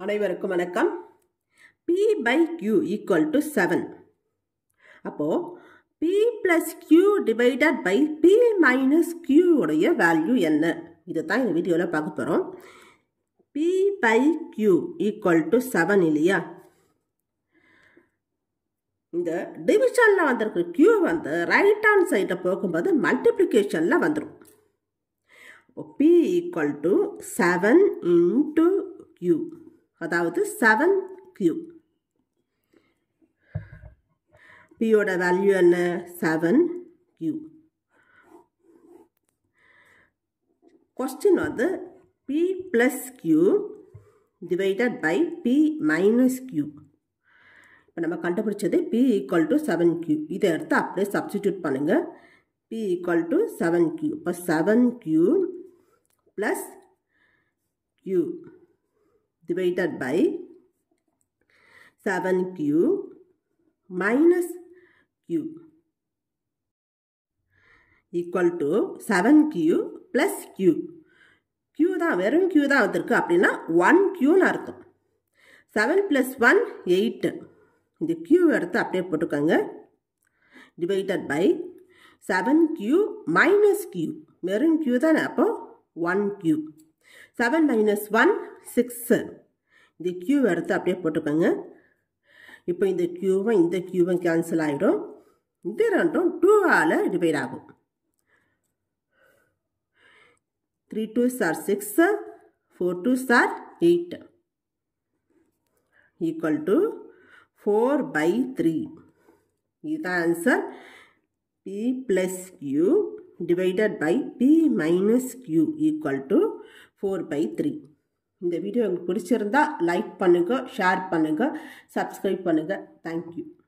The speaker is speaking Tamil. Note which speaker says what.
Speaker 1: அனைவருக்கும் வணக்கம் p by q equal to seven அப்போது p plus q divided by p minus q உடைய வேல்யூ என்ன இதை தான் இந்த வீடியோவில் பார்க்க போகிறோம் p by q equal to seven இல்லையா இந்த டிவிஷனில் வந்திருக்கிற கியூ வந்து ரைட் ஹேண்ட் சைடில் போகும்போது மல்டிப்ளிகேஷனில் வந்துடும் அப்போ p equal to seven into q அதாவது செவன் கியூ பியோட வேல்யூ என்ன செவன் கியூ கொஸ்டின் வந்து p plus q divided by p minus q இப்போ நம்ம கண்டுபிடிச்சது p equal to seven q இதை எடுத்து அப்படியே சப்ஸ்டிடியூட் பண்ணுங்கள் p equal to seven q இப்போ seven q plus q divided by 7q minus q equal to 7q plus q q தான் வெறும் q தான் வந்திருக்கு அப்படின்னா ஒன் க்யூன்னு அர்த்தம் செவன் ப்ளஸ் ஒன் எயிட்டு இந்த க்யூ எடுத்து அப்படியே போட்டுக்கோங்க divided by seven q minus q வெறும் க்யூ தானே அப்போ one q seven minus one six இந்த க்யூ எடுத்து அப்படியே போட்டுக்கோங்க இப்போ இந்த க்யூவும் இந்த க்யூவும் கேன்சல் ஆகிடும் இது ரெண்டும் டூவால் டிவைட் ஆகும் three two sir six four two sir eight equal to four by three இதுதான் answer p plus q divided by p minus q equal to four by three இந்த வீடியோ உங்களுக்கு பிடிச்சிருந்தா லைக் பண்ணுங்கள் ஷேர் பண்ணுங்கள் சப்ஸ்கிரைப் பண்ணுங்கள் தேங்க்யூ